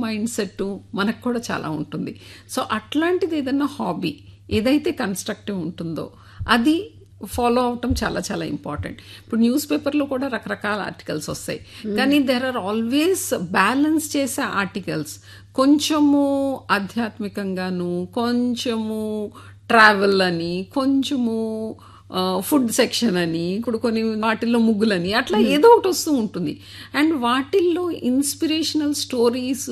mind set మనకు కూడా చాలా ఉంటుంది సో అట్లాంటిది ఏదన్నా హాబీ ఏదైతే కన్స్ట్రక్టివ్ ఉంటుందో అది ఫాలో అవటం చాలా చాలా ఇంపార్టెంట్ ఇప్పుడు న్యూస్ పేపర్లో కూడా రకరకాల ఆర్టికల్స్ వస్తాయి కానీ దెర్ ఆర్ ఆల్వేస్ బ్యాలెన్స్ చేసే ఆర్టికల్స్ కొంచెము ఆధ్యాత్మికంగాను కొంచెము ట్రావెల్ అని కొంచెము ఫుడ్ సెక్షన్ అని ఇప్పుడు కొన్ని వాటిల్లో ముగ్గులని అట్లా ఏదో ఒకటి వస్తూ ఉంటుంది అండ్ వాటిల్లో ఇన్స్పిరేషనల్ స్టోరీస్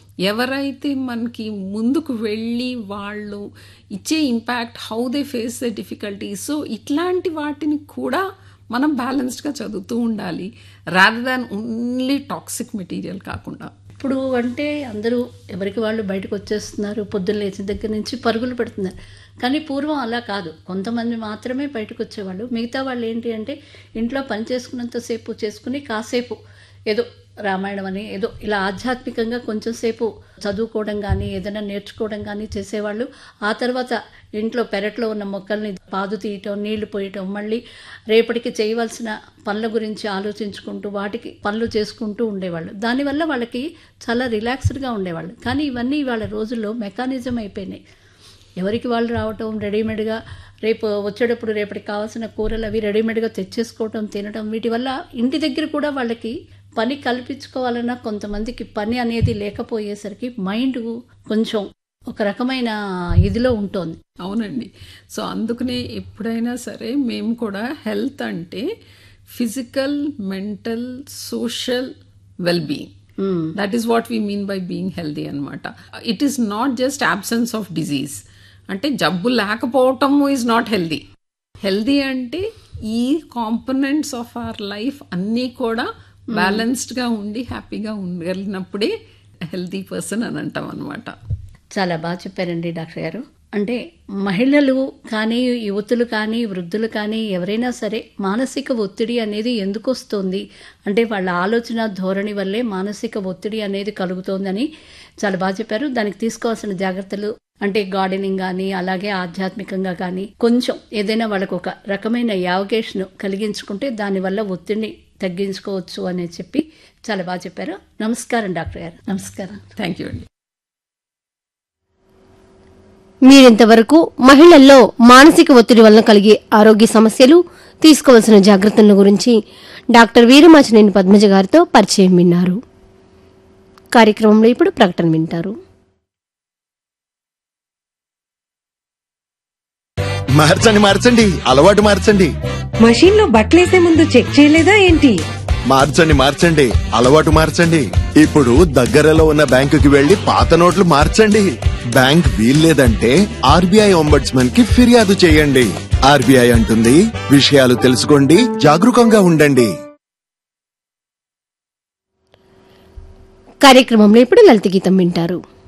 ఎవరైతే మనకి ముందుకు వెళ్ళి వాళ్ళు ఇచ్చే impact how they face the difficulties so ఇట్లాంటి వాటిని కూడా మనం బ్యాలెన్స్డ్గా చదువుతూ ఉండాలి rather than only toxic material కాకుండా ఇప్పుడు అంటే అందరూ ఎవరికి వాళ్ళు బయటకు వచ్చేస్తున్నారు పొద్దున్న లేచిన దగ్గర నుంచి పరుగులు పెడుతున్నారు కానీ పూర్వం అలా కాదు కొంతమంది మాత్రమే బయటకు వచ్చేవాళ్ళు మిగతా వాళ్ళు ఏంటి అంటే ఇంట్లో పని చేసుకున్నంతసేపు చేసుకుని కాసేపు ఏదో రామాయణం అని ఏదో ఇలా ఆధ్యాత్మికంగా కొంచెం సేపు చదువుకోవడం కానీ ఏదైనా నేర్చుకోవడం కానీ చేసేవాళ్ళు ఆ తర్వాత ఇంట్లో పెరట్లో ఉన్న మొక్కల్ని పాదు తీయటం నీళ్లు పోయటం మళ్ళీ రేపటికి చేయవలసిన పనుల గురించి ఆలోచించుకుంటూ వాటికి పనులు చేసుకుంటూ ఉండేవాళ్ళు దానివల్ల వాళ్ళకి చాలా రిలాక్స్డ్గా ఉండేవాళ్ళు కానీ ఇవన్నీ ఇవాళ రోజుల్లో మెకానిజం అయిపోయినాయి ఎవరికి వాళ్ళు రావటం రెడీమేడ్గా రేపు వచ్చేటప్పుడు రేపటికి కావాల్సిన కూరలు అవి రెడీమేడ్గా తెచ్చేసుకోవటం తినటం వీటి వల్ల ఇంటి దగ్గర కూడా వాళ్ళకి పని కల్పించుకోవాలన్నా కొంతమందికి పని అనేది లేకపోయేసరికి మైండ్ కొంచెం ఒక రకమైన ఇదిలో ఉంటుంది అవునండి సో అందుకనే ఎప్పుడైనా సరే మేము కూడా హెల్త్ అంటే physical mental social well being that is what we mean by being healthy అనమాట it is not just absence of disease అంటే జబ్బు లేకపోవటం ఈజ్ నాట్ హెల్దీ హెల్దీ అంటే ఈ కాంపనెంట్స్ ఆఫ్ అవర్ లైఫ్ అన్నీ కూడా బ్యాలెన్స్డ్గా ఉండి హ్యాపీగా ఉండగలిగినప్పుడే హెల్దీ పర్సన్ అని అంటాం అనమాట చాలా బాగా చెప్పారండి డాక్టర్ గారు అంటే మహిళలు కానీ యువతులు కానీ వృద్ధులు కానీ ఎవరైనా సరే మానసిక ఒత్తిడి అనేది ఎందుకు వస్తుంది అంటే వాళ్ళ ఆలోచన ధోరణి వల్లే మానసిక ఒత్తిడి అనేది కలుగుతోందని చాలా బాగా చెప్పారు దానికి తీసుకోవాల్సిన జాగ్రత్తలు అంటే గార్డెనింగ్ కానీ అలాగే ఆధ్యాత్మికంగా కానీ కొంచెం ఏదైనా వాళ్ళకు ఒక రకమైన యావగేషన్ కలిగించుకుంటే దానివల్ల ఒత్తిడిని తగ్గించుకోవచ్చు అని చెప్పి చాలా బాగా చెప్పారు నమస్కారం డాక్టర్ గారు నమస్కారం థ్యాంక్ యూ అండి మీరింతవరకు మహిళల్లో మానసిక ఒత్తిడి వలన కలిగే ఆరోగ్య సమస్యలు తీసుకోవాల్సిన జాగ్రత్తల గురించి డాక్టర్ వీరమాచినేని పద్మజ గారితో పరిచయం విన్నారు కార్యక్రమంలో ఇప్పుడు ప్రకటన వింటారు మార్చండి మార్చండి అలవాటు మార్చండి మషీన్ లో బట్టలేసే ముందు చెక్ చేయలేదా ఏంటి మార్చండి మార్చండి అలవాటు మార్చండి ఇప్పుడు దగ్గరలో ఉన్న బ్యాంకుకి వెళ్లి పాత నోట్లు మార్చండి బ్యాంక్ వీల్లేదంటే ఆర్బీఐ ఒంబడ్స్మన్ కి ఫిర్యాదు చేయండి ఆర్బీఐ అంటుంది విషయాలు తెలుసుకోండి జాగరూకంగా ఉండండి కార్యక్రమంలో ఇప్పుడు లలిత గీతం వింటారు